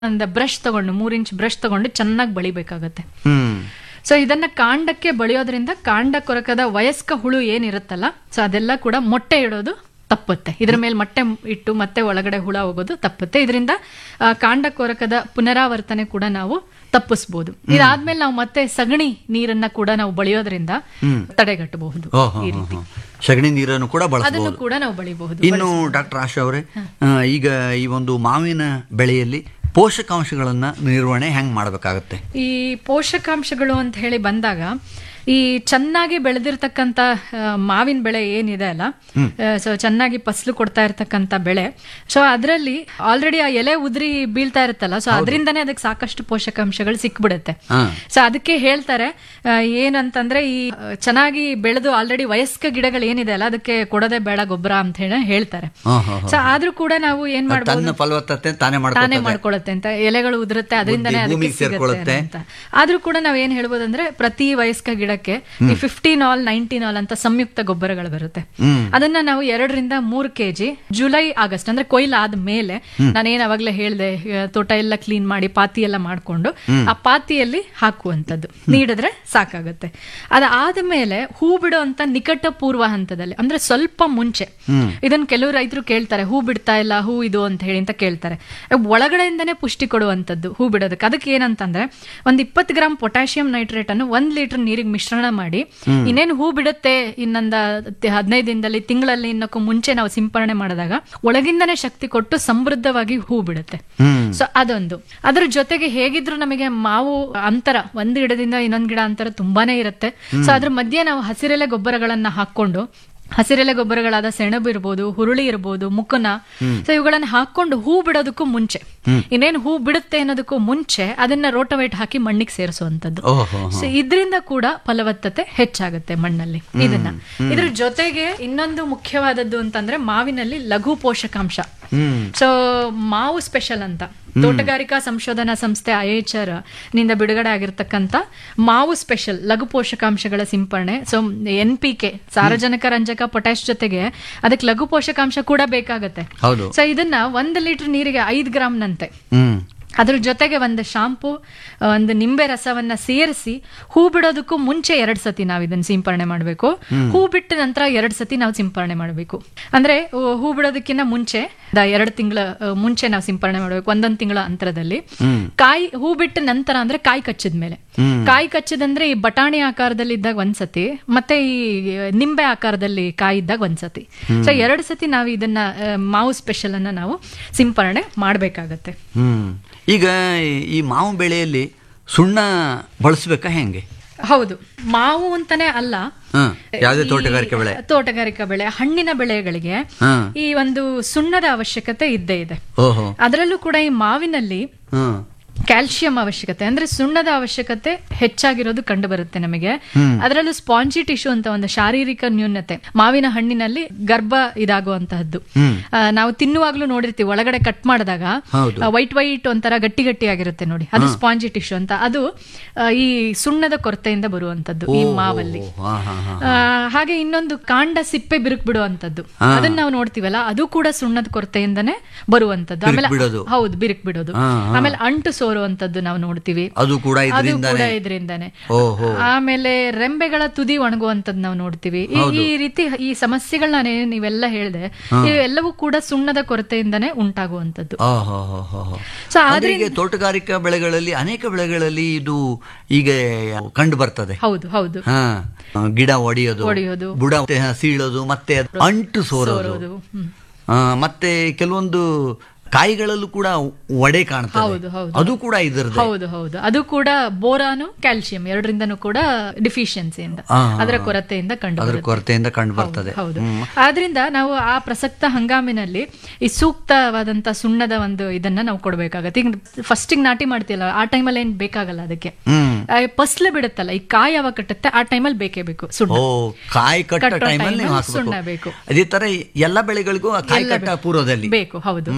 ಒಂದು ಬ್ರಷ್ ತಗೊಂಡು ಮೂರ್ ಇಂಚ್ ಬ್ರಷ್ ತಗೊಂಡು ಚೆನ್ನಾಗಿ ಬಳಿಬೇಕಾಗತ್ತೆ ಹ್ಮ್ ಸೊ ಇದನ್ನ ಕಾಂಡಕ್ಕೆ ಬಳಿಯೋದ್ರಿಂದ ಕಾಂಡ ಕೊರಕದ ವಯಸ್ಕ ಹುಳು ಏನಿರುತ್ತಲ್ಲ ಸೊ ಅದೆಲ್ಲ ಕೂಡ ಮೊಟ್ಟೆ ಇಡೋದು ತಪ್ಪುತ್ತೆ ಇದ್ರ ಮೇಲೆ ಮೊಟ್ಟೆ ಇಟ್ಟು ಮತ್ತೆ ಒಳಗಡೆ ಹುಳ ಹೋಗೋದು ತಪ್ಪುತ್ತೆ ಇದರಿಂದ ಆ, ಕಾಂಡ ಕೊರಕದ ಪುನರಾವರ್ತನೆ ಕೂಡ ನಾವು ತಪ್ಪಿಸ್ಬೋದು ಇದಾದ್ಮೇಲೆ ನಾವು ಮತ್ತೆ ಸಗಣಿ ನೀರನ್ನ ಕೂಡ ನಾವು ಬಳಿಯೋದ್ರಿಂದ ತಡೆಗಟ್ಟಬಹುದು ಓಹೋ ಸಗಣಿ ನೀರನ್ನು ಕೂಡ ಬಳಸಬಹುದು ಅದನ್ನು ಕೂಡ ನಾವು ಬಳಿಬಹುದು ಇನ್ನು ಡಾಕ್ಟರ್ ಆಶಾ ಅವರೇ ಆ, ಈಗ ಈ ಒಂದು ಮಾವಿನ ಬೆಳೆಯಲ್ಲಿ ಪೋಷಕಾಂಶಗಳನ್ನ ನಿರ್ವಹಣೆ ಹೆಂಗ್ ಮಾಡಬೇಕಾಗತ್ತೆ ಈ ಪೋಷಕಾಂಶಗಳು ಅಂತ ಹೇಳಿ ಬಂದಾಗ ಈ ಚೆನ್ನಾಗಿ ಬೆಳೆದಿರ್ತಕ್ಕಂಥ ಆ, ಮಾವಿನ ಬೆಳೆ ಏನಿದೆ ಅಲ್ಲ ಸೊ ಚೆನ್ನಾಗಿ ಫಸಲು ಕೊಡ್ತಾ ಇರ್ತಕ್ಕಂಥ ಬೆಳೆ ಸೊ ಅದರಲ್ಲಿ ಆಲ್ರೆಡಿ ಆ ಎಲೆ ಉದ್ರಿ ಬೀಳ್ತಾ ಇರುತ್ತಲ್ಲ ಸೊ ಅದರಿಂದನೇ ಅದಕ್ಕೆ ಸಾಕಷ್ಟು ಪೋಷಕಾಂಶಗಳು ಸಿಕ್ಬಿಡುತ್ತೆ ಹಾ. ಸೊ ಅದಕ್ಕೆ ಹೇಳ್ತಾರೆ ಆ, ಏನಂತಂದ್ರೆ ಈ ಆ, ಚೆನ್ನಾಗಿ ಬೆಳೆದು ಆಲ್ರೆಡಿ ವಯಸ್ಕ ಗಿಡಗಳು ಏನಿದೆ ಅಲ್ಲ ಅದಕ್ಕೆ ಕೊಡೋದೇ ಬೇಡ ಗೊಬ್ಬರ ಅಂತ ಹೇಳಿ ಹೇಳ್ತಾರೆ ಹಾ, ಹಾ, ಹಾ. ಸೊ ಆದ್ರೂ ಕೂಡ ನಾವು ಏನ್ ಮಾಡ್ಬೋದು ತನ್ನ ಫಲವತ್ತತೆ ತಾನೇ ತಾನೇ ಮಾಡ್ಕೊಳ್ತದೆ ಮಾಡ್ಕೊಳ್ಳುತ್ತೆ ಅಂತ ಎಲೆಗಳು ಉದುರುತ್ತೆ ಅದರಿಂದನೇ ಬುದ್ಧಿ ಅದಕ್ಕೆ ಭೂಮಿಗೆ ಸಿಗುತ್ತೆ ಸೇರ್ಕೊಳ್ಳುತ್ತೆ. ಅಂತ ಆದ್ರೂ ಕೂಡ ನಾವ್ ಏನ್ ಹೇಳ್ಬೋದು ಅಂದ್ರೆ ಪ್ರತಿ ವಯಸ್ಕ ಗಿಡಕ್ಕೆ ಈ ಫಿಫ್ಟೀನ್ ಆಲ್ ನೈನ್ಟೀನ್ ಆಲ್ ಅಂತ ಸಂಯುಕ್ತ ಗೊಬ್ಬರಗಳು ಬರುತ್ತೆ ಹ್ಮ್. ಅದನ್ನ ನಾವು ಎರಡರಿಂದ ಮೂರು ಕೆಜಿ ಜುಲೈ ಆಗಸ್ಟ್ ಅಂದ್ರೆ ಕೊಯ್ಲು ಆದ್ಮೇಲೆ ನಾನೇನ್ ಅವಾಗ್ಲೇ ಹೇಳ್ದೆ ಆ, ತೋಟ ಎಲ್ಲ ಕ್ಲೀನ್ ಮಾಡಿ ಪಾತಿ ಎಲ್ಲ ಮಾಡ್ಕೊಂಡು ಆ ಪಾತಿಯಲ್ಲಿ ಹಾಕುವಂತದ್ದು ನೀಡಿದ್ರೆ ಸಾಕಾಗುತ್ತೆ ಅದಾದ್ಮೇಲೆ ಹೂ ಬಿಡುವಂತ ನಿಕಟ ಪೂರ್ವ ಹಂತದಲ್ಲಿ ಅಂದ್ರೆ ಸ್ವಲ್ಪ ಮುಂಚೆ ಇದನ್ನ ಕೆಲವು ರೈತರು ಕೇಳ್ತಾರೆ ಹೂ ಬಿಡ್ತಾ ಇಲ್ಲ ಹೂ ಇದು ಅಂತ ಹೇಳಿ ಅಂತ ಕೇಳ್ತಾರೆ ಒಳಗಡೆಯಿಂದನೇ ಪುಷ್ಟಿ ಕೊಡುವಂತದ್ದು ಹೂ ಬಿಡೋದಕ್ಕೆ ಅದಕ್ಕೆ ಏನಂತಂದ್ರೆ ಒಂದ್ ಇಪ್ಪತ್ತು ಗ್ರಾಮ್ ಪೊಟ್ಯಾಷಿಯಂ ನೈಟ್ರೇಟ್ ಅನ್ನು ಒಂದ್ ಲೀಟರ್ ನೀರಿಗೆ ಮಿಶ್ರಣ ಮಾಡಿ ಇನ್ನೇನು ಹೂ ಬಿಡುತ್ತೆ ಇನ್ನೊಂದ ತಿ- ಹದಿನೈದು ದಿನದಲ್ಲಿ ತಿಂಗಳಲ್ಲಿ ಇನ್ನಕ್ಕೂ ಮುಂಚೆ ನಾವು ಸಿಂಪರಣೆ ಮಾಡಿದಾಗ ಒಳಗಿಂದನೇ ಶಕ್ತಿ ಕೊಟ್ಟು ಸಮೃದ್ಧವಾಗಿ ಹೂ ಬಿಡುತ್ತೆ ಹ್ಮ್ ಸೊ ಅದೊಂದು ಅದ್ರ ಜೊತೆಗೆ ಹೇಗಿದ್ರು ನಮಗೆ ಮಾವು ಅಂತರ ಒಂದ್ ಗಿಡದಿಂದ ಇನ್ನೊಂದ್ ಗಿಡ ಅಂತರ ತುಂಬಾನೇ ಇರುತ್ತೆ ಸೊ ಅದ್ರ ಮಧ್ಯೆ ನಾವು ಹಸಿರೆಲೆ ಗೊಬ್ಬರಗಳನ್ನ ಹಾಕೊಂಡು ಹಸಿರೆಲೆ ಗೊಬ್ಬರಗಳಾದ ಸೆಣಬು ಇರ್ಬೋದು ಹುರುಳಿ ಇರ್ಬೋದು ಮುಕ್ಕನ ಸೊ ಇವುಗಳನ್ನ ಹಾಕೊಂಡು ಹೂ ಬಿಡೋದಕ್ಕೂ ಮುಂಚೆ ಇನ್ನೇನು ಹೂ ಬಿಡುತ್ತೆ ಅನ್ನೋದಕ್ಕೂ ಮುಂಚೆ ಅದನ್ನ ರೋಟವೇಟ್ ಹಾಕಿ ಮಣ್ಣಿಗೆ ಸೇರಿಸುವಂತದ್ದು ಓಹೋ ಸೊ ಇದರಿಂದ ಕೂಡ ಫಲವತ್ತತೆ ಹೆಚ್ಚಾಗುತ್ತೆ ಮಣ್ಣಲ್ಲಿ ಇದನ್ನ ಇದ್ರ ಜೊತೆಗೆ ಇನ್ನೊಂದು ಮುಖ್ಯವಾದದ್ದು ಅಂತಂದ್ರೆ ಮಾವಿನಲ್ಲಿ ಲಘು ಪೋಷಕಾಂಶ ಹ್ಮ್ ಸೊ ಮಾವು ಸ್ಪೆಷಲ್ ಅಂತ ತೋಟಗಾರಿಕಾ ಸಂಶೋಧನಾ ಸಂಸ್ಥೆ ಐಎಚ್ಆರ್ ನಿಂದ ಬಿಡುಗಡೆ ಆಗಿರ್ತಕ್ಕಂಥ ಮಾವು ಸ್ಪೆಷಲ್ ಲಘು ಪೋಷಕಾಂಶಗಳ ಸಿಂಪರಣೆ ಸೊ ಎನ್ ಪಿ ಕೆ ಸಾರಜನಕ ರಂಜಕ ಪೊಟ್ಯಾಶ್ ಜೊತೆಗೆ ಅದಕ್ಕೆ ಲಘು ಪೋಷಕಾಂಶ ಕೂಡ ಬೇಕಾಗತ್ತೆ ಹೌದು ಸೊ ಇದನ್ನ ಒಂದು ಲೀಟರ್ ನೀರಿಗೆ ಐದು ಗ್ರಾಮ್ನಂತೆ ಹ್ಮ್ ಅದ್ರ ಜೊತೆಗೆ ಒಂದು ಶಾಂಪು ಒಂದು ನಿಂಬೆ ರಸವನ್ನ ಸೇರಿಸಿ ಹೂ ಬಿಡೋದಕ್ಕೂ ಮುಂಚೆ ಎರಡ್ ಸತಿ ನಾವು ಇದನ್ನ ಸಿಂಪರಣೆ ಮಾಡಬೇಕು ಹೂ ಬಿಟ್ಟ ನಂತರ ಎರಡ್ ಸತಿ ನಾವು ಸಿಂಪರಣೆ ಮಾಡಬೇಕು ಅಂದ್ರೆ ಆ, ಹೂ ಬಿಡೋದಕ್ಕಿಂತ ಮುಂಚೆ ಎರಡು ತಿಂಗಳ ಮುಂಚೆ ನಾವು ಸಿಂಪರಣೆ ಮಾಡಬೇಕು ಒಂದೊಂದ್ ತಿಂಗಳ ಅಂತರದಲ್ಲಿ ಕಾಯಿ ಹೂ ಬಿಟ್ಟ ನಂತರ ಅಂದ್ರೆ ಕಾಯಿ ಕಚ್ಚಿದ ಮೇಲೆ ಕಾಯಿ ಕಚ್ಚಿದಂದ್ರೆ ಈ ಬಟಾಣಿ ಆಕಾರದಲ್ಲಿ ಇದ್ದಾಗ ಒಂದ್ಸತಿ ಮತ್ತೆ ಈ ನಿಂಬೆ ಆಕಾರದಲ್ಲಿ ಕಾಯಿ ಇದ್ದಾಗ ಒಂದ್ಸತಿ ಸೊ ಎರಡು ಸತಿ ನಾವು ಇದನ್ನ ಆ, ಮಾವು ಸ್ಪೆಷಲ್ ಅನ್ನ ನಾವು ಸಿಂಪರಣೆ ಮಾಡ್ಬೇಕಾಗತ್ತೆ ಹ್ಮ್ ಈಗ ಈ ಮಾವು ಬೆಳೆಯಲ್ಲಿ ಸುಣ್ಣ ಬಳಸ್ಬೇಕಾ ಹೆಂಗೆ ಹೌದು ಮಾವು ಅಂತಾನೆ ಅಲ್ಲ ಹ ಯಾವುದೇ ಈ ತೋಟಗಾರಿಕೆ ಬೆಳೆ ತೋಟಗಾರಿಕಾ ಬೆಳೆ ಹಣ್ಣಿನ ಬೆಳೆಗಳಿಗೆ ಹ ಈ ಒಂದು ಸುಣ್ಣದ ಅವಶ್ಯಕತೆ ಇದ್ದೇ ಇದೆ ಓಹೋ ಅದರಲ್ಲೂ ಕೂಡ ಈ ಮಾವಿನಲ್ಲಿ ಹ್ಮ್ ಕ್ಯಾಲ್ಸಿಯಂ ಅವಶ್ಯಕತೆ ಅಂದ್ರೆ ಸುಣ್ಣದ ಅವಶ್ಯಕತೆ ಹೆಚ್ಚಾಗಿರೋದು ಕಂಡು ಬರುತ್ತೆ ನಮಗೆ ಅದರಲ್ಲೂ ಸ್ಪಾಂಜಿ ಟಿಶ್ಯೂ ಅಂತ ಒಂದು ಶಾರೀರಿಕ ನ್ಯೂನತೆ ಮಾವಿನ ಹಣ್ಣಿನಲ್ಲಿ ಗರ್ಭ ಇದಾಗುವಂತಹದ್ದು ಹ್ಮ್. ಆ, ನಾವು ತಿನ್ನುವಾಗ್ಲೂ ನೋಡಿರ್ತೀವಿ ಒಳಗಡೆ ಕಟ್ ಮಾಡಿದಾಗ ಹೌದು. ವೈಟ್ ವೈಟ್ ಒಂಥರ ಗಟ್ಟಿ ಗಟ್ಟಿ ಆಗಿರುತ್ತೆ ನೋಡಿ ಅದು ಸ್ಪಾಂಜಿ ಟಿಶ್ಯೂ ಅಂತ ಅದು ಆ, ಈ ಸುಣ್ಣದ ಕೊರತೆಯಿಂದ ಬರುವಂತದ್ದು ಈ ಮಾವಲ್ಲಿ ಹಾ ಹಾ ಹಾ ಆ, ಹಾಗೆ ಇನ್ನೊಂದು ಕಾಂಡ ಸಿಪ್ಪೆ ಬಿರುಕು ಬಿಡುವಂತದ್ದು ಅದನ್ನ ನಾವು ನೋಡ್ತೀವಲ್ಲ ಅದು ಕೂಡ ಸುಣ್ಣದ ಕೊರತೆಯಿಂದನೇ ಬರುವಂತದ್ದು ಆಮೇಲೆ ಬಿಡೋದು. ಹೌದು ಬಿರುಕು ಬಿಡೋದು ಹಾ, ಆಮೇಲೆ ಅಂಟು ಸೋರುವಂತದ್ದು ನಾವು ನೋಡ್ತೀವಿ ಅದು ಕೂಡ ಅದು ಇದರಿಂದಾನೆ ಕೂಡ ಇದರಿಂದಾನೆ ಓಹೋ ಆಮೇಲೆ ರೆಂಬೆಗಳ ತುದಿ ಒಣಗುವಂತದ್ದು ನಾವು ನೋಡ್ತೀವಿ ಈ- ಈ ರೀತಿ ಈ ಸಮಸ್ಯೆಗಳನ್ನ ನೀವೆಲ್ಲ ಹೇಳಿದೆ ಇವೆಲ್ಲವೂ ಕೂಡ ಸುಣ್ಣದ ಕೊರತೆಯಿಂದನೇ ಉಂಟಾಗುವಂತದ್ದು ಓಹೋ ಹೋ ಹೋ ಹೋ. ಸೊ ಅಂದ್ರೆ ಈಗ ತೋಟಗಾರಿಕಾ ಬೆಳೆಗಳಲ್ಲಿ ಅನೇಕ ಬೆಳೆಗಳಲ್ಲಿ ಇದು ಈಗ ಕಂಡು ಬರ್ತದೆ ಹೌದು ಹೌದು ಹಾ ಗಿಡ ಒಡೆಯೋದು ಒಡೆಯೋದು. ಬುಡ ಸೀಳೋದು ಮತ್ತೆ ಅಂಟು ಸೋರೋದು ಸೋರೋದು. ಹ್ಮ್. ಆ, ಮತ್ತೆ ಕೆಲವೊಂದು ಕಾಯಿಗಳಲ್ಲೂ ಕೂಡ ಒಡೆ ಕಾಣ್ತದೆ ಹೌದು, ಹೌದು. ಅದು ಕೂಡ ಇದರದ್ದು ಹೌದು ಹೌದು ಅದು ಕೂಡ ಬೋರಾನು ಕ್ಯಾಲ್ಸಿಯಂ ಎರಡರಿಂದನೂ ಕೂಡ ಡಿಫಿಷಿಯನ್ಸಿಯಿಂದ ಆ, ಅದರ ಕೊರತೆಯಿಂದ ಕಂಡು ಅದರ ಬರುತ್ತೆ. ಕೊರತೆಯಿಂದ ಕಂಡು ಬರ್ತದೆ ಹೌದು ಆದ್ರಿಂದ ನಾವು ಆ ಪ್ರಸಕ್ತ ಹಂಗಾಮಿನಲ್ಲಿ ಈ ಸೂಕ್ತವಾದಂತ ಸುಣ್ಣದ ಒಂದು ಇದನ್ನ ನಾವು ಕೊಡ್ಬೇಕಾಗತ್ತೆ ಈಗ ಫಸ್ಟಿಗೆ ನಾಟಿ ಮಾಡ್ತೀವಲ್ಲ ಆ ಟೈಮಲ್ಲಿ ಏನ್ ಬೇಕಾಗಲ್ಲ ಅದಕ್ಕೆ ಹ್ಮ್ ಆ, ಫಸ್ಲು ಬಿಡುತ್ತಲ್ಲ ಈ ಕಾಯಿ ಯಾವಾಗ ಕಟ್ಟುತ್ತೆ ಆ ಟೈಮಲ್ಲಿ ಬೇಕೇ ಬೇಕು ಸುಣ್ಣ ಓ ಕಾಯಿ ಕಟ್ಟ ಕಟ್ಟೋ ಟೈಮಲ್ಲಿ ನೀವು ಟೈಮಲ್ಲಿ ಸುಣ್ಣ ಹಾಕಬೇಕು ಬೇಕು. ಅದೇ ತರ ಎಲ್ಲ ಬೆಳೆಗಳಿಗೂ ಆ ಕಾಯಿ ಕಟ್ಟ ಪೂರ್ವದಲ್ಲಿ ಬೇಕು ಹೌದು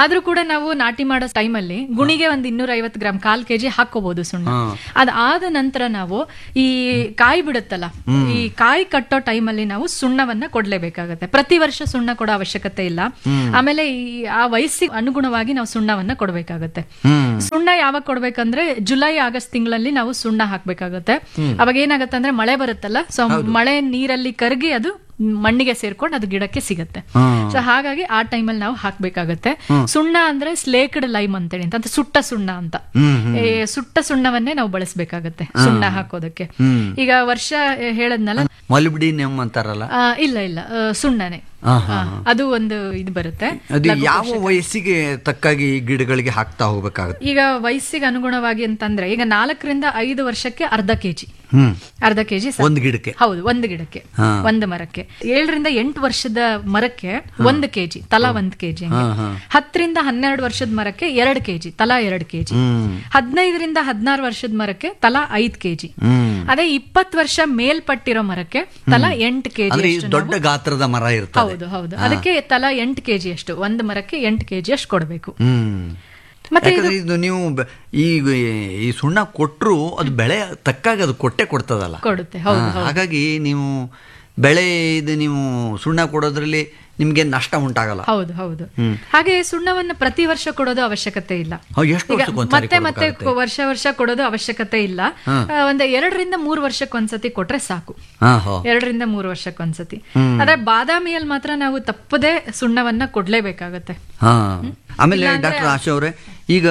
ಆದ್ರೂ ಕೂಡ ನಾವು ನಾಟಿ ಮಾಡೋ ಟೈಮಲ್ಲಿ ಗುಣಿಗೆ ಒಂದು ಇನ್ನೂರ ಐವತ್ತು ಗ್ರಾಮ್ ಕಾಲ್ ಕೆಜಿ ಹಾಕೋಬಹುದು ಸುಣ್ಣ ಅದಾದ ನಂತರ ನಾವು ಈ ಕಾಯಿ ಬಿಡುತ್ತಲ್ಲ ಈ ಕಾಯಿ ಕಟ್ಟೋ ಟೈಮಲ್ಲಿ ನಾವು ಸುಣ್ಣವನ್ನ ಕೊಡ್ಲೇಬೇಕಾಗತ್ತೆ ಪ್ರತಿ ವರ್ಷ ಸುಣ್ಣ ಕೊಡೋ ಅವಶ್ಯಕತೆ ಇಲ್ಲ ಆಮೇಲೆ ಈ ಆ ವಯಸ್ಸಿಗೆ ಅನುಗುಣವಾಗಿ ನಾವು ಸುಣ್ಣವನ್ನ ಕೊಡ್ಬೇಕಾಗತ್ತೆ ಹ್ಮ್ ಸುಣ್ಣ ಯಾವಾಗ ಕೊಡ್ಬೇಕಂದ್ರೆ ಜುಲೈ ಆಗಸ್ಟ್ ತಿಂಗಳಲ್ಲಿ ನಾವು ಸುಣ್ಣ ಹಾಕ್ಬೇಕಾಗತ್ತೆ ಅವಾಗ ಏನಾಗತ್ತೆ ಅಂದ್ರೆ ಮಳೆ ಬರುತ್ತಲ್ಲ ಸೊ ಮಳೆ ನೀರಲ್ಲಿ ಕರಗಿ ಅದು ಮಣ್ಣಿಗೆ ಸೇರ್ಕೊಂಡು ಅದು ಗಿಡಕ್ಕೆ ಸಿಗತ್ತೆ ಹ್ಮ್. ಸೊ ಹಾಗಾಗಿ ಆ ಟೈಮಲ್ಲಿ ನಾವು ಹಾಕ್ಬೇಕಾಗತ್ತೆ ಸುಣ್ಣ ಅಂದ್ರೆ ಸ್ಲೇಕ್ಡ್ ಲೈಮ್ ಅಂತೇಳಿ ಅಂತ ಅದು ಸುಟ್ಟ ಸುಣ್ಣ ಅಂತ ಹ್ಮ್ ಏ, ಸುಟ್ಟ ಸುಣ್ಣವನ್ನೇ ನಾವು ಬಳಸಬೇಕಾಗತ್ತೆ ಸುಣ್ಣ ಹಾಕೋದಕ್ಕೆ ಹ್ಮ್. ಈಗ ವರ್ಷ ಏ, ಹೇಳದ್ನಲ್ಲ ಮೊಲಿಬ್ಡಿನಿಯಂ ಅಂತಾರಲ್ಲ ಆ, ಇಲ್ಲ ಇಲ್ಲ ಆ, ಸುಣ್ಣನೇ ಹಾ, ಹಾ, ಆ, ಅದು ಒಂದು ಇದು ಬರುತ್ತೆ ಅದು ಯಾವ ವಯಸ್ಸಿಗೆ ತಕ್ಕಾಗಿ ಗಿಡಗಳಿಗೆ ಹಾಕ್ತಾ ಹೋಗ್ಬೇಕಾಗುತ್ತೆ ಈಗ ವಯಸ್ಸಿಗೆ ಅನುಗುಣವಾಗಿ ಅಂತಂದ್ರೆ ಈಗ ನಾಲ್ಕರಿಂದ ಐದು ವರ್ಷಕ್ಕೆ ಅರ್ಧ ಕೆಜಿ ಹ್ಮ್ ಅರ್ಧ ಕೆಜಿ ಸಾಕು. ಒಂದು ಗಿಡಕ್ಕೆ ಹೌದು ಒಂದು ಗಿಡಕ್ಕೆ ಹಾ. ಒಂದು ಮರಕ್ಕೆ ಏಳರಿಂದ ಎಂಟು ವರ್ಷದ ಮರಕ್ಕೆ ಒಂದು ಕೆಜಿ ತಲಾ ಒಂದ್ ಕೆಜಿ ಹಾ, ಹಾ. ಹತ್ತರಿಂದ ಹನ್ನೆರಡು ವರ್ಷದ ಮರಕ್ಕೆ ಎರಡು ಕೆಜಿ ತಲಾ ಎರಡು ಕೆಜಿ ಹ್ಮ್ ಹದಿನೈದರಿಂದ ಹದಿನಾರು ವರ್ಷದ ಮರಕ್ಕೆ ತಲಾ ಐದ್ ಕೆಜಿ ಹ್ಮ್ ಅದೇ ಇಪ್ಪತ್ತು ವರ್ಷ ಮೇಲ್ಪಟ್ಟಿರೋ ಮರಕ್ಕೆ ತಲಾ ಎಂಟು ಕೆಜಿ ಅಂದ್ರೆ ಈ ದೊಡ್ಡ ಗಾತ್ರದ ಮರ ಇರ್ತದೆ ಹೌದು ಹೌದು ಅದಕ್ಕೆ ತಲಾ ಎಂಟು ಕೆಜಿ ಅಷ್ಟು ಒಂದು ಮರಕ್ಕೆ ಎಂಟು ಕೆಜಿ ಅಷ್ಟು ಕೊಡಬೇಕು ಹ್ಮ್ ಮತ್ತೆ ಯಾಕಂದ್ರೆ ಇದು ನೀವು ಬ- ಈ ಈ ಸುಣ್ಣ ಕೊಟ್ರು ಅದು ಬೆಳೆ ತಕ್ಕಾಗಿ ಅದು ಕೊಟ್ಟೆ ಕೊಡ್ತದಲ್ಲ ಕೊಡುತ್ತೆ ಹೌದು ಹಾ, ಹಾಗಾಗಿ ನೀವು ಬೆಳೆ ಇದು ನೀವು ಸುಣ್ಣ ಕೊಡೋದ್ರಲ್ಲಿ ನಿಮ್ಗೆ ನಷ್ಟ ಉಂಟಾಗಲ್ಲ ಹೌದು ಹೌದು ಹಾಗೆ ಸುಣ್ಣವನ್ನು ಪ್ರತಿ ವರ್ಷ ಕೊಡೋದು ಅವಶ್ಯಕತೆ ಇಲ್ಲ ಹಾ, ಎಷ್ಟು ಈಗ ವರ್ಷಕ್ಕೊಂದ್ಸರಿ ಮತ್ತೆ ಮತ್ತೆ ಕೊಡ್ಬೇಕಾಗುತ್ತೆ? ವರ್ಷ ವರ್ಷ ಕೊಡೋದು ಅವಶ್ಯಕತೆ ಇಲ್ಲ ಆ, ಒಂದು ಎರಡರಿಂದ ಮೂರು ವರ್ಷಕ್ಕೊಂದ್ಸತಿ ಕೊಟ್ರೆ ಸಾಕು ಹಾ ಹೋ ಎರಡರಿಂದ ಮೂರು ವರ್ಷಕ್ಕೊಂದ್ಸತಿ ಆದ್ರೆ ಬಾದಾಮಿಯಲ್ಲಿ ಮಾತ್ರ ನಾವು ತಪ್ಪದೆ ಸುಣ್ಣವನ್ನ ಕೊಡ್ಲೇಬೇಕಾಗತ್ತೆ ಹಾ ಆಮೇಲೆ ಡಾಕ್ಟರ್ ಆಶಾ ಅವರೇ ಈಗ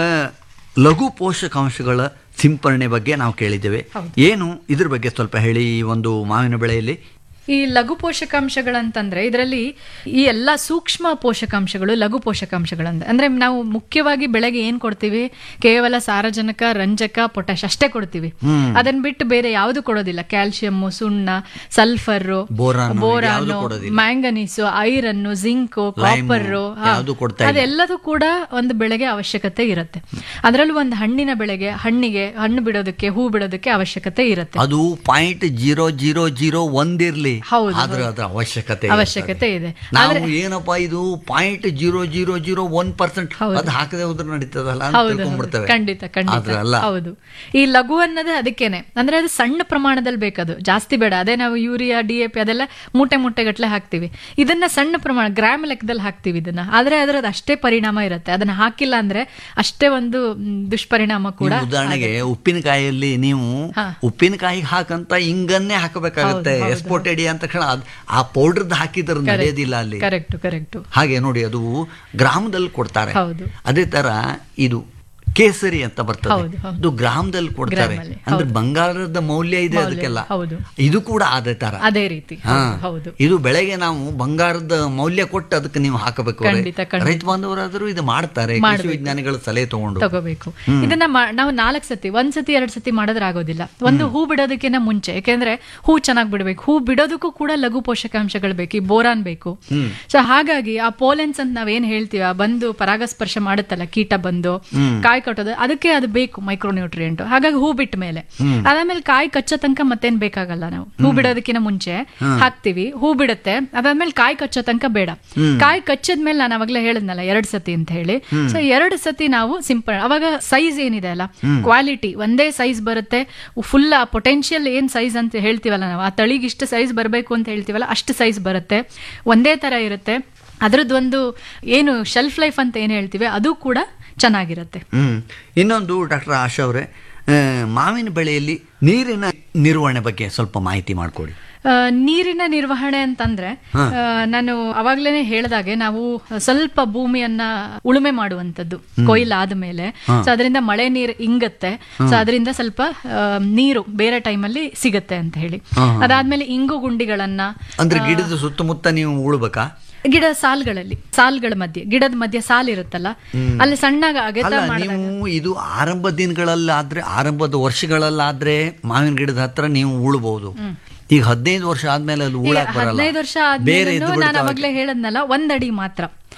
ಲಘು ಪೋಷಕಾಂಶಗಳ ಸಿಂಪರಣೆ ಬಗ್ಗೆ ನಾವು ಕೇಳಿದ್ದೇವೆ ಏನು ಇದ್ರ ಬಗ್ಗೆ ಸ್ವಲ್ಪ ಹೇಳಿ ಈ ಒಂದು ಮಾವಿನ ಬೆಳೆಯಲ್ಲಿ ಈ ಲಘು ಪೋಷಕಾಂಶಗಳಂತಂದ್ರೆ ಇದರಲ್ಲಿ ಈ ಎಲ್ಲ ಸೂಕ್ಷ್ಮ ಪೋಷಕಾಂಶಗಳು ಲಘು ಪೋಷಕಾಂಶಗಳಂದ್ರೆ ಅಂದ್ರೆ ನಾವು ಮುಖ್ಯವಾಗಿ ಬೆಳೆಗೆ ಏನ್ ಕೊಡ್ತೀವಿ ಕೇವಲ ಸಾರಜನಕ ರಂಜಕ ಪೊಟ್ಯಾಶ್ ಅಷ್ಟೇ ಕೊಡ್ತೀವಿ ಅದನ್ನ ಬಿಟ್ಟು ಬೇರೆ ಯಾವುದು ಕೊಡೋದಿಲ್ಲ ಕ್ಯಾಲ್ಸಿಯಂ ಸುಣ್ಣ ಸಲ್ಫರ್ ಬೋರಾನು, ಇದ್ಯಾವ್ದು ಬೋರಾನು ಕೊಡೋದಿಲ್ಲ. ಮ್ಯಾಂಗನೀಸು ಐರನ್ ಜಿಂಕ್ ಕಾಪರ್ ಯಾವ್ದು ಕೊಡ್ತಾ ಇಲ್ಲ. ಅದೆಲ್ಲದೂ ಕೂಡ ಒಂದು ಬೆಳೆಗೆ ಅವಶ್ಯಕತೆ ಇರುತ್ತೆ ಅದರಲ್ಲೂ ಒಂದು ಹಣ್ಣಿನ ಬೆಳೆಗೆ ಹಣ್ಣಿಗೆ ಹಣ್ಣು ಬಿಡೋದಕ್ಕೆ ಹೂ ಬಿಡೋದಕ್ಕೆ ಅವಶ್ಯಕತೆ ಇರುತ್ತೆ ಅದು ಪಾಯಿಂಟ್ ಜೀರೋ ಜೀರೋ ಜೀರೋ ಒಂದಿರ್ಲಿ ಹೌದು, ಆದ್ರೆ ಅದ್ರ ಅವಶ್ಯಕತೆ ಅವಶ್ಯಕತೆ ಇದೆ ನಾವು ಏನಪ್ಪಾ ಇದು point zero zero zero one percent ಅದು ಹಾಕದೆ ಹೋದ್ರೆ ನಡೀತದಲ್ಲ ಅಂತ ಹೌದು ತಿಳ್ಕೊಂಡ್ಬಿಡ್ತೇವೆ ಖಂಡಿತ ಖಂಡಿತ ಆದ್ರೆ ಅಲ್ಲ ಹೌದು ಈ ಲಘು ಅನ್ನೋದೇ ಅದಕ್ಕೇನೆ ಅಂದ್ರೆ ಅದು ಸಣ್ಣ ಪ್ರಮಾಣದಲ್ಲಿ ಬೇಕದು ಜಾಸ್ತಿ ಬೇಡ ಅದೇ ನಾವು ಯೂರಿಯಾ ಡಿ ಎ ಪಿ ಅದೆಲ್ಲ ಮೂಟೆ ಮೂಟೆ ಗಟ್ಲೆ ಹಾಕ್ತಿವಿ ಇದನ್ನ ಸಣ್ಣ ಪ್ರಮಾಣ ಗ್ರಾಮ್ ಲೆಕ್ಕದಲ್ಲಿ ಹಾಕ್ತಿವಿ ಇದನ್ನ ಆದ್ರೆ ಅದ್ರದ್ದು ಅಷ್ಟೇ ಪರಿಣಾಮ ಇರುತ್ತೆ ಅದನ್ನ ಹಾಕಿಲ್ಲ ಅಂದ್ರೆ ಅಷ್ಟೇ ಒಂದು ಮ್, ದುಷ್ಪರಿಣಾಮ ಕೂಡ ನೀವು ಉದಾಹರಣೆಗೆ ಉಪ್ಪಿನಕಾಯಿಯಲ್ಲಿ ನೀವು ಹಾ. ಉಪ್ಪಿನಕಾಯಿಗೆ ಹಾಕಂತ ಹಿಂಗನ್ನೇ ಹಾಕಬೇಕಾಗುತ್ತೆ ಎಸ್ಪೋಟೆಡಿ ಅಂತ ತಕ್ಷಣ ಅದ್- ಆ ಪೌಡರ್ದು ಹಾಕಿದ್ರೆ ನಡೆಯೋದಿಲ್ಲ ಅಲ್ಲಿ ಕರೆಕ್ಟ್ ಕರೆಕ್ಟ್ ಹಾಗೆ ನೋಡಿ ಅದು ಗ್ರಾಮದಲ್ಲಿ ಕೊಡ್ತಾರೆ ಹೌದು. ಅದೇ ತರ ಇದು ಕೇಸರಿ ಅಂತ ಬರ್ತದೆ ಹೌದು, ಹೌದು. ಇದು ಗ್ರಾಮದಲ್ಲಿ ಕೊಡ್ತಾರೆ ಗ್ರಾಮಲ್ಲಿ, ಅಂದ್ರೆ ಬಂಗಾರದ ಮೌಲ್ಯ ಇದೆ ಮೌಲ್ಯ, ಅದಕ್ಕೆಲ್ಲ ಹೌದು. ಇದು ಕೂಡ ಅದೇ ತರ ಅದೇ ರೀತಿ ಹಾ. ಹೌದು, ಹೌದು ಇದು ಬೆಳೆಗೆ ನಾವು ಬಂಗಾರದ ಮೌಲ್ಯ ಕೊಟ್ಟು ಅದಕ್ಕೆ ನೀವು ಹಾಕಬೇಕು ಖಂಡಿತ, ಖಂಡಿತ. ರೈತ ಬಾಂಧವರಾದರೂ ಇದು ಮಾಡ್ತಾರೆ ಕೃಷಿ ವಿಜ್ಞಾನಿಗಳ ಸಲಹೆ ತಗೊಂಡು ತಗೋಬೇಕು ಇದನ್ನ ಮಾ- ನಾವು ನಾಲ್ಕು ಸತಿ ಒಂದ್ ಸತಿ ಎರಡ್ ಸತಿ ಮಾಡಿದ್ರೆ ಆಗೋದಿಲ್ಲ ಒಂದು ಹೂ ಬಿಡೋದಕ್ಕಿಂತ ಮುಂಚೆ ಯಾಕೆಂದ್ರೆ ಹೂ ಚೆನ್ನಾಗಿ ಬಿಡಬೇಕು ಹೂ ಬಿಡೋದಕ್ಕೂ ಕೂಡ ಲಘು ಪೋಷಕಾಂಶಗಳು ಬೇಕು ಈ ಬೋರಾನ್ ಬೇಕು ಸೊ ಹಾಗಾಗಿ ಆ ಪೋಲೆನ್ಸ್ ಅಂತ ನಾವೇನ್ ಹೇಳ್ತೀವಿ ಆ ಬಂದು ಪರಾಗಸ್ಪರ್ಶ ಮಾಡುತ್ತಲ್ಲ ಕೀಟ ಬಂದು ಕಾಯಿ ಕಟ್ಟೋದು ಅದಕ್ಕೆ ಅದು ಬೇಕು ಮೈಕ್ರೋನ್ಯೂಟ್ರಿಯೆಂಟ್ ಹಾಗಾಗಿ ಹೂ ಬಿಟ್ಟ ಮೇಲೆ ಅದಾದ್ಮೇಲೆ ಕಾಯಿ ಕಚ್ಚೋ ತನಕ ಮತ್ತೇನ್ ಬೇಕಾಗಲ್ಲ ನಾವು ಹೂ ಬಿಡೋದಕ್ಕಿಂತ ಮುಂಚೆ ಹಾಕ್ತಿವಿ ಹೂ ಬಿಡುತ್ತೆ ಅದಾದ್ಮೇಲೆ ಕಾಯಿ ಕಚ್ಚೋ ತನಕ ಬೇಡ ಕಾಯಿ ಕಚ್ಚದ್ಮೇಲೆ ನಾನು ಅವಾಗಲೇ ಹೇಳಿದ್ನಲ್ಲ ಎರಡ್ ಸತಿ ಅಂತ ಹೇಳಿ ಸೊ ಎರಡು ಸತಿ ನಾವು ಸಿಂಪಲ್ ಅವಾಗ ಸೈಜ್ ಏನಿದೆ ಅಲ್ಲ ಕ್ವಾಲಿಟಿ ಒಂದೇ ಸೈಜ್ ಬರುತ್ತೆ ಫುಲ್ ಆ ಪೊಟೆನ್ಶಿಯಲ್ ಏನ್ ಸೈಜ್ ಅಂತ ಹೇಳ್ತೀವಲ್ಲ ನಾವು ಆ ತಳಿಗೆ ಇಷ್ಟು ಸೈಜ್ ಬರಬೇಕು ಅಂತ ಹೇಳ್ತೀವಲ್ಲ ಅಷ್ಟು ಸೈಜ್ ಬರುತ್ತೆ ಒಂದೇ ತರ ಇರುತ್ತೆ ಅದ್ರದ್ದು ಒಂದು ಏನು ಶೆಲ್ಫ್ ಲೈಫ್ ಅಂತ ಏನು ಹೇಳ್ತೀವಿ ಅದು ಕೂಡ ಚೆನ್ನಾಗಿರುತ್ತೆ ಹ್ಮ್ ಇನ್ನೊಂದು ಡಾಕ್ಟರ್ ಆಶಾ ಅವರೇ ಆ, ಮಾವಿನ ಬೆಳೆಯಲ್ಲಿ ನೀರಿನ ನಿರ್ವಹಣೆ ಬಗ್ಗೆ ಸ್ವಲ್ಪ ಮಾಹಿತಿ ಮಾಡಿಕೊಡಿ ಆ, ನೀರಿನ ನಿರ್ವಹಣೆ ಅಂತಂದ್ರೆ ಆ, ನಾನು ಅವಾಗ್ಲೇನೆ ಹೇಳ್ದಾಗೆ ನಾವು ಸ್ವಲ್ಪ ಭೂಮಿಯನ್ನ ಉಳುಮೆ ಮಾಡುವಂತದ್ದು ಕೊಯ್ಲಾದ ಮೇಲೆ ಸೊ ಅದರಿಂದ ಮಳೆ ನೀರು ಇಂಗತ್ತೆ ಸೊ ಅದರಿಂದ ಸ್ವಲ್ಪ ಆ, ನೀರು ಬೇರೆ ಟೈಮಲ್ಲಿ ಸಿಗತ್ತೆ ಅಂತ ಹೇಳಿ ಅದಾದ್ಮೇಲೆ ಇಂಗು ಗುಂಡಿಗಳನ್ನ ಅಂದ್ರೆ ಗಿಡದ ಸುತ್ತಮುತ್ತ ನೀವು ಉಳ್ಬೇಕಾ ಗಿಡ ಸಾಲ್ಗಳಲ್ಲಿ ಸಾಲ್ಗಳ ಮಧ್ಯೆ ಗಿಡದ ಮಧ್ಯೆ ಸಾಲ್ ಇರುತ್ತಲ್ಲ ಅಲ್ಲಿ ಸಣ್ಣಗ ಅಗೆತ ಅಲ್ಲ ಮಾಡಿದಾಗ ನೀವು ಇದು ಆರಂಭ ದಿನಗಳಲ್ಲಾದ್ರೆ ಆರಂಭದ ವರ್ಷಗಳಲ್ಲಾದ್ರೆ ಮಾವಿನ ಗಿಡದ ಹತ್ರ ನೀವು ಉಳ್ಬಹುದು ಈಗ ಹದಿನೈದು ವರ್ಷ ಆದ್ಮೇಲೆ ಅಲ್ಲಿ ಉಳಕ್ ಬರಲ್ಲ ಹದಿನೈದು ವರ್ಷ ಬೇರೆ ಆದ್ಮೇಲೆ ಇದ್ದು ನಾನು ಬಿಡ್ತಾವೆ. ಅವಾಗ್ಲೇ ಹೇಳದ್ನಲ್ಲ ಒಂದಡಿ ಮಾತ್ರ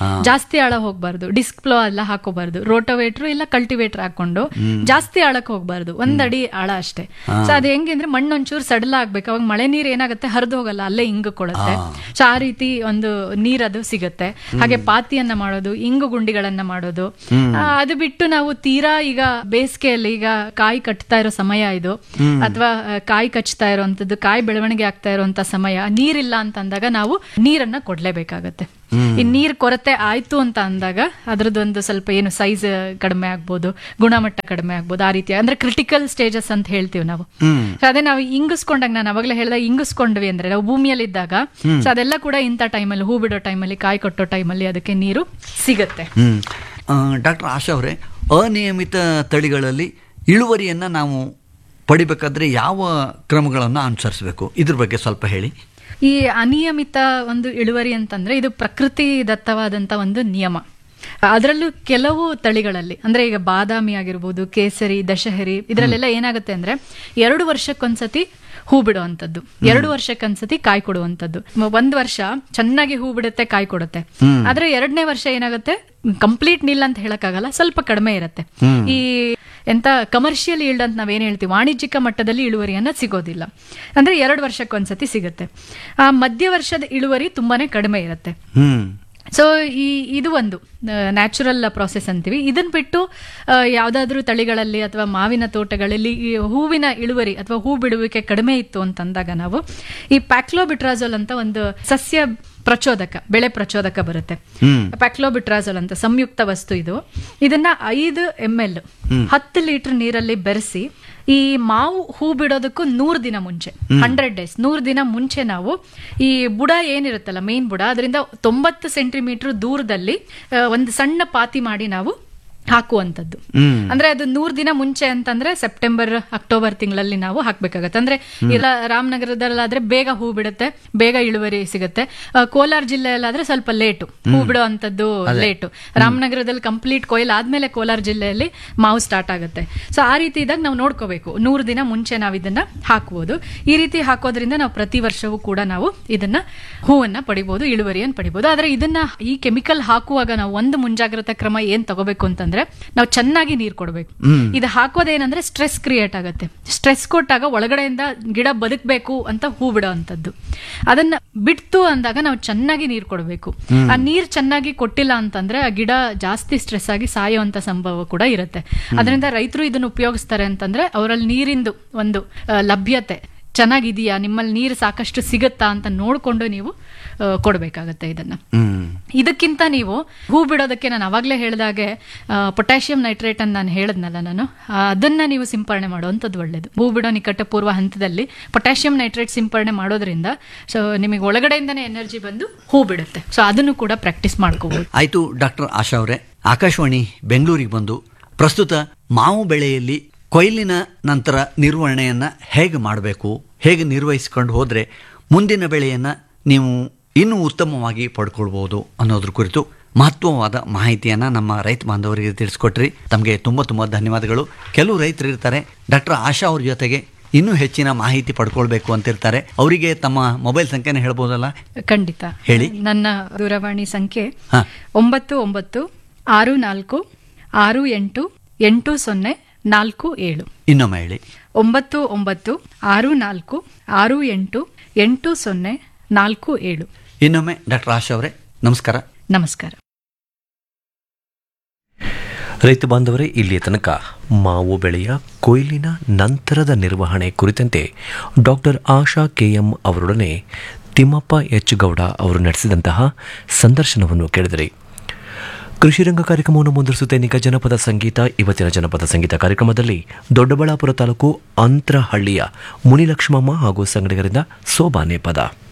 ಜಾಸ್ತಿ ಆಳ ಹೋಗ್ಬಾರ್ದು ಡಿಸ್ಪ್ಲೋ ಎಲ್ಲ ಹಾಕೋಬಾರ್ದು ರೋಟೋವೇಟ್ರು ಇಲ್ಲ ಕಲ್ಟಿವೇಟರ್ ಹಾಕೊಂಡು ಜಾಸ್ತಿ ಆಳಕ್ ಹೋಗ್ಬಾರ್ದು ಒಂದಡಿ ಆಳ ಅಷ್ಟೇ ಸೊ ಅದು ಹೆಂಗೆ ಅಂದ್ರೆ ಮಣ್ಣು ಒಂಚೂರು ಸಡಲ ಆಗ್ಬೇಕು ಅವಾಗ ಮಳೆ ನೀರ್ ಏನಾಗುತ್ತೆ ಹರಿದು ಹೋಗಲ್ಲ ಅಲ್ಲೇ ಇಂಗು ಕೊಡುತ್ತೆ ಸೊ ಆ ರೀತಿ ಒಂದು ನೀರದು ಸಿಗುತ್ತೆ ಹಾಗೆ ಪಾತಿಯನ್ನ ಮಾಡೋದು ಇಂಗು ಗುಂಡಿಗಳನ್ನ ಮಾಡೋದು ಆ, ಅದು ಬಿಟ್ಟು ನಾವು ತೀರಾ ಈಗ ಬೇಸಿಗೆಯಲ್ಲಿ ಈಗ ಕಾಯಿ ಕಟ್ತಾ ಇರೋ ಸಮಯ ಇದು ಅಥವಾ ಆ, ಕಾಯಿ ಕಚ್ತಾ ಇರೋಂಥದ್ದು ಕಾಯಿ ಬೆಳವಣಿಗೆ ಆಗ್ತಾ ಇರುವಂತ ಸಮಯ ನೀರಿಲ್ಲ ಅಂತ ಅಂದಾಗ ನಾವು ನೀರನ್ನ ಕೊಡ್ಲೇಬೇಕಾಗತ್ತೆ ಈ ನೀರ್ ಕೊರತೆ ಆಯ್ತು ಅಂತ ಅಂದಾಗ ಅದ್ರದ್ದೊಂದು ಸ್ವಲ್ಪ ಏನು ಸೈಜ್ ಕಡಿಮೆ ಆಗ್ಬೋದು ಗುಣಮಟ್ಟ ಕಡಿಮೆ ಆಗ್ಬೋದು ಆ ರೀತಿ ಅಂದ್ರೆ ಕ್ರಿಟಿಕಲ್ ಸ್ಟೇಜಸ್ ಅಂತ ಹೇಳ್ತೀವಿ ನಾವು So ಅದೇ ನಾವು ಇಂಗಿಸ್ಕೊಂಡಾಗ ನಾನು ಅವಾಗಲೇ ಹೇಳಿದಾಗ ಇಂಗಿಸ್ಕೊಂಡ್ವಿ ಅಂದ್ರೆ ನಾವು ಭೂಮಿಯಲ್ಲಿ ಇದ್ದಾಗ ಸೊ ಅದೆಲ್ಲ ಕೂಡ ಇಂಥ ಟೈಮಲ್ಲಿ ಹೂ ಬಿಡೋ ಟೈಮಲ್ಲಿ ಕಾಯಿ ಕೊಟ್ಟೋ ಟೈಮಲ್ಲಿ ಅದಕ್ಕೆ ನೀರು ಸಿಗತ್ತೆ ಹ್ಮ್ ಡಾಕ್ಟರ್ ಆಶಾ ಅವರೇ ಅನಿಯಮಿತ ತಳಿಗಳಲ್ಲಿ ಇಳುವರಿಯನ್ನು ನಾವು ಪಡಿಬೇಕಾದ್ರೆ ಯಾವ ಕ್ರಮಗಳನ್ನು ಅನುಸರಿಸಬೇಕು ಇದ್ರ ಬಗ್ಗೆ ಸ್ವಲ್ಪ ಹೇಳಿ ಈ ಅನಿಯಮಿತ ಒಂದು ಇಳುವರಿ ಅಂತಂದ್ರೆ ಇದು ಪ್ರಕೃತಿ ದತ್ತವಾದಂತ ಒಂದು ನಿಯಮ ಅದರಲ್ಲೂ ಕೆಲವು ತಳಿಗಳಲ್ಲಿ ಅಂದ್ರೆ ಈಗ ಬಾದಾಮಿ ಆಗಿರ್ಬೋದು ಕೇಸರಿ ದಶಹರಿ ಇದರಲ್ಲೆಲ್ಲ ಏನಾಗುತ್ತೆ ಅಂದ್ರೆ ಎರಡು ವರ್ಷಕ್ಕೊಂದ್ಸತಿ ಹೂ ಬಿಡುವಂಥದ್ದು ಎರಡು ವರ್ಷಕ್ಕೊಂದ್ಸತಿ ಕಾಯಿ ಕೊಡುವಂಥದ್ದು ಮ- ಒಂದ್ ವರ್ಷ ಚೆನ್ನಾಗಿ ಹೂ ಬಿಡುತ್ತೆ ಕಾಯಿ ಕೊಡುತ್ತೆ ಆದ್ರೆ ಎರಡನೇ ವರ್ಷ ಏನಾಗುತ್ತೆ ಕಂಪ್ಲೀಟ್ ನಿಲ್ ಅಂತ ಹೇಳಕ್ಕಾಗಲ್ಲ ಸ್ವಲ್ಪ ಕಡಿಮೆ ಇರುತ್ತೆ ಈ ಎಂತ ಕಮರ್ಷಿಯಲ್ ಈಲ್ಡ್ ಅಂತ ನಾವೇನ್ ಹೇಳ್ತೀವಿ ವಾಣಿಜ್ಯಿಕ ಮಟ್ಟದಲ್ಲಿ ಇಳುವರಿಯನ್ನ ಸಿಗೋದಿಲ್ಲ ಅಂದ್ರೆ ಎರಡು ವರ್ಷಕ್ಕೊಂದ್ಸತಿ ಸಿಗುತ್ತೆ ಆ ಮಧ್ಯ ವರ್ಷದ ಇಳುವರಿ ತುಂಬಾನೇ ಕಡಿಮೆ ಇರುತ್ತೆ ಹ್ಮ್ ಸೊ ಈ ಇದು ಒಂದು ನ್ಯಾಚುರಲ್ ಪ್ರಾಸೆಸ್ ಅಂತೀವಿ ಇದನ್ನ ಬಿಟ್ಟು ಆ, ಯಾವ್ದಾದ್ರೂ ತಳಿಗಳಲ್ಲಿ ಅಥವಾ ಮಾವಿನ ತೋಟಗಳಲ್ಲಿ ಈ ಹೂವಿನ ಇಳುವರಿ ಅಥವಾ ಹೂ ಬಿಡುವಿಕೆ ಕಡಿಮೆ ಇತ್ತು ಅಂತಂದಾಗ ನಾವು ಈ ಪ್ಯಾಕ್ಲೋಬಿಟ್ರಾಜೋಲ್ ಅಂತ ಒಂದು ಸಸ್ಯ ಪ್ರಚೋದಕ ಬೆಳೆ ಪ್ರಚೋದಕ ಬರುತ್ತೆ ಹ್ಮ್ ಪ್ಯಾಕ್ಲೋಬಿಟ್ರಾಜೋಲ್ ಅಂತ ಸಂಯುಕ್ತ ವಸ್ತು ಇದು ಇದನ್ನ ಐದು ಎಂ ಎಲ್ ಹತ್ತು ಲೀಟರ್ ನೀರಲ್ಲಿ ಬೆರೆಸಿ ಈ ಮಾವು ಹೂ ಬಿಡೋದಕ್ಕೂ ನೂರು ದಿನ ಮುಂಚೆ ಹಂಡ್ರೆಡ್ ಡೇಸ್ ನೂರು ದಿನ ಮುಂಚೆ ನಾವು ಈ ಬುಡ ಏನಿರುತ್ತಲ್ಲ ಮೇನ್ ಬುಡ ಅದರಿಂದ ತೊಂಬತ್ತು ಸೆಂಟಿಮೀಟರ್ ದೂರದಲ್ಲಿ ಆ, ಒಂದು ಸಣ್ಣ ಪಾತಿ ಮಾಡಿ ನಾವು ಹಾಕುವಂಥದ್ದು ಹ್ಮ್ ಅಂದ್ರೆ ಅದು ನೂರ್ ದಿನ ಮುಂಚೆ ಅಂತಂದ್ರೆ ಸೆಪ್ಟೆಂಬರ್ ಅಕ್ಟೋಬರ್ ತಿಂಗಳಲ್ಲಿ ನಾವು ಹಾಕ್ಬೇಕಾಗತ್ತೆ ಅಂದ್ರೆ ಇಲ್ಲ ರಾಮನಗರದಲ್ಲಾದ್ರೆ ಬೇಗ ಹೂ ಬಿಡುತ್ತೆ ಬೇಗ ಇಳುವರಿ ಸಿಗುತ್ತೆ ಆ, ಕೋಲಾರ ಜಿಲ್ಲೆಯಲ್ಲಾದ್ರೆ ಸ್ವಲ್ಪ ಲೇಟು ಹೂ ಬಿಡೋ ಅಂತದ್ದು ಲೇಟು ರಾಮನಗರದಲ್ಲಿ ಕಂಪ್ಲೀಟ್ ಕೊಯ್ಲ್ ಆದ್ಮೇಲೆ ಕೋಲಾರ ಜಿಲ್ಲೆಯಲ್ಲಿ ಮಾವು ಸ್ಟಾರ್ಟ್ ಆಗುತ್ತೆ ಸೊ ಆ ರೀತಿ ಇದ್ದಾಗ ನಾವು ನೋಡ್ಕೋಬೇಕು ನೂರು ದಿನ ಮುಂಚೆ ನಾವು ಇದನ್ನ ಹಾಕ್ಬೋದು ಈ ರೀತಿ ಹಾಕೋದ್ರಿಂದ ನಾವು ಪ್ರತಿ ವರ್ಷವೂ ಕೂಡ ನಾವು ಇದನ್ನ ಹೂವನ್ನ ಪಡಿಬಹುದು ಇಳುವರಿಯನ್ನು ಪಡಿಬಹುದು ಆದ್ರೆ ಇದನ್ನ ಈ ಕೆಮಿಕಲ್ ಹಾಕುವಾಗ ನಾವು ಒಂದು ಮುಂಜಾಗ್ರತಾ ಕ್ರಮ ಏನ್ ತಗೋಬೇಕು ಅಂತಂದ್ರೆ ನಾವು ಚೆನ್ನಾಗಿ ನೀರು ಕೊಡಬೇಕು ಇದು ಹಾಕೋದೇನಂದ್ರೆ ಸ್ಟ್ರೆಸ್ ಕ್ರಿಯೇಟ್ ಆಗುತ್ತೆ ಸ್ಟ್ರೆಸ್ ಕೊಟ್ಟಾಗ ಒಳಗಡೆಯಿಂದ ಗಿಡ ಬದುಕಬೇಕು ಅಂತ ಹೂ ಬಿಡೋ ಅಂತದ್ದು ಅದನ್ನ ಬಿಡ್ತು ಅಂದಾಗ ನಾವು ಚೆನ್ನಾಗಿ ನೀರು ಕೊಡಬೇಕು ಆ ನೀರ್ ಚೆನ್ನಾಗಿ ಕೊಟ್ಟಿಲ್ಲ ಅಂತಂದ್ರೆ ಆ ಗಿಡ ಜಾಸ್ತಿ ಸ್ಟ್ರೆಸ್ ಆಗಿ ಸಾಯುವಂತ ಸಂಭವ ಕೂಡ ಇರುತ್ತೆ ಅದರಿಂದ ರೈತರು ಇದನ್ನ ಉಪಯೋಗಿಸ್ತಾರೆ ಅಂತಂದ್ರೆ ಅವರಲ್ಲಿ ನೀರಿಂದು ಒಂದು ಆ, ಲಭ್ಯತೆ ಚೆನ್ನಾಗಿದೆಯಾ ನಿಮ್ಮಲ್ಲಿ ನೀರು ಸಾಕಷ್ಟು ಸಿಗುತ್ತಾ ಅಂತ ನೋಡ್ಕೊಂಡು ನೀವು ಆ, ಕೊಡ್ಬೇಕಾಗತ್ತೆ ಇದನ್ನ ಹ್ಮ್ ಇದಕ್ಕಿಂತ ನೀವು ಹೂ ಬಿಡೋದಕ್ಕೆ ನಾನು ಅವಾಗಲೇ ಹೇಳಿದಾಗೆ ಪೊಟ್ಯಾಷಿಯಂ ನೈಟ್ರೇಟ್ ಅಂತ ನಾನು ಹೇಳಿದ್ನಲ್ಲ ನಾನು ಆ, ಅದನ್ನ ನೀವು ಸಿಂಪರಣೆ ಮಾಡುವಂಥದ್ದು ಒಳ್ಳೇದು ಹೂ ಬಿಡೋ ನಿಕಟ ಪೂರ್ವ ಹಂತದಲ್ಲಿ ಪೊಟ್ಯಾಷಿಯಂ ನೈಟ್ರೇಟ್ ಸಿಂಪರಣೆ ಮಾಡೋದ್ರಿಂದ ಸೊ ನಿಮಗೆ ಒಳಗಡೆಯಿಂದನೇ ಎನರ್ಜಿ ಬಂದು ಹೂ ಬಿಡುತ್ತೆ ಸೊ ಅದನ್ನು ಕೂಡ ಪ್ರಾಕ್ಟೀಸ್ ಮಾಡ್ಕೋಬಹುದು ಆಯಿತು ಡಾಕ್ಟರ್ ಆಶಾ ಅವರೇ ಆಕಾಶವಾಣಿ ಬೆಂಗಳೂರಿಗೆ ಬಂದು ಪ್ರಸ್ತುತ ಮಾವು ಬೆಳೆಯಲ್ಲಿ ಕೊಯ್ಲಿನ ನಂತರ ನಿರ್ವಹಣೆಯನ್ನು ಹೇಗೆ ಮಾಡಬೇಕು ಹೇಗೆ ನಿರ್ವಹಿಸಿಕೊಂಡು ಹೋದರೆ ಮುಂದಿನ ಬೆಳೆಯನ್ನು ನೀವು ಇನ್ನೂ ಉತ್ತಮವಾಗಿ ಪಡ್ಕೊಳ್ಬೋದು ಅನ್ನೋದ್ರ ಕುರಿತು ಮಹತ್ವವಾದ ಮಾಹಿತಿಯನ್ನು ನಮ್ಮ ರೈತ ಬಾಂಧವರಿಗೆ ತಿಳಿಸ್ಕೊಟ್ರಿ ತಮಗೆ ತುಂಬ ತುಂಬ ಧನ್ಯವಾದಗಳು ಕೆಲವು ರೈತರು ಇರ್ತಾರೆ ಡಾಕ್ಟರ್ ಆಶಾ ಅವ್ರ ಜೊತೆಗೆ ಇನ್ನೂ ಹೆಚ್ಚಿನ ಮಾಹಿತಿ ಪಡ್ಕೊಳ್ಬೇಕು ಅಂತಿರ್ತಾರೆ ಅವರಿಗೆ ತಮ್ಮ ಮೊಬೈಲ್ ಸಂಖ್ಯೆನ ಹೇಳ್ಬೋದಲ್ಲ ಖಂಡಿತ ಹೇಳಿ. ನನ್ನ ದೂರವಾಣಿ ಸಂಖ್ಯೆ ಹಾಂ ಒಂಬತ್ತು ಒಂಬತ್ತು ಆರು ನಾಲ್ಕು ಆರು ಎಂಟು ಎಂಟು ಸೊನ್ನೆ ನಾಲ್ಕು ಏಳು ಇನ್ನೊಮ್ಮೆ ಹೇಳಿ ಒಂಬತ್ತು ಒಂಬತ್ತು ಆರು ನಾಲ್ಕು ಆರು ಎಂಟು ಎಂಟು ಸೊನ್ನೆ ನಾಲ್ಕು ಏಳು ಇನ್ನೊಮ್ಮೆ ಡಾಕ್ಟರ್ ಆಶಾ ಅವರೇ ನಮಸ್ಕಾರ ನಮಸ್ಕಾರ ರೈತ ಬಾಂಧವರೇ ಇಲ್ಲಿಯ ತನಕ ಮಾವು ಬೆಳೆಯ ಕೊಯ್ಲಿನ ನಂತರದ ನಿರ್ವಹಣೆ ಕುರಿತಂತೆ ಡಾಕ್ಟರ್ ಆಶಾ ಕೆಎಂ ಅವರೊಡನೆ ತಿಮ್ಮಪ್ಪ ಎಚ್ ಗೌಡ ಅವರು ನಡೆಸಿದಂತಹ ಸಂದರ್ಶನವನ್ನು ಕೇಳಿದಿರಿ ಕೃಷಿ ರಂಗ ಕಾರ್ಯಕ್ರಮವನ್ನು ಮುಂದುವರಿಸುತ್ತೆ ನಿಗ ಜನಪದ ಸಂಗೀತ ಇವತ್ತಿನ ಜನಪದ ಸಂಗೀತ ಕಾರ್ಯಕ್ರಮದಲ್ಲಿ ದೊಡ್ಡಬಳ್ಳಾಪುರ ತಾಲೂಕು ಅಂತರಹಳ್ಳಿಯ ಮುನಿಲಕ್ಷ್ಮಮ್ಮ ಹಾಗೂ ಸಂಗಡಿಗರಿಂದ ಸೋಬಾನೆ ಪದ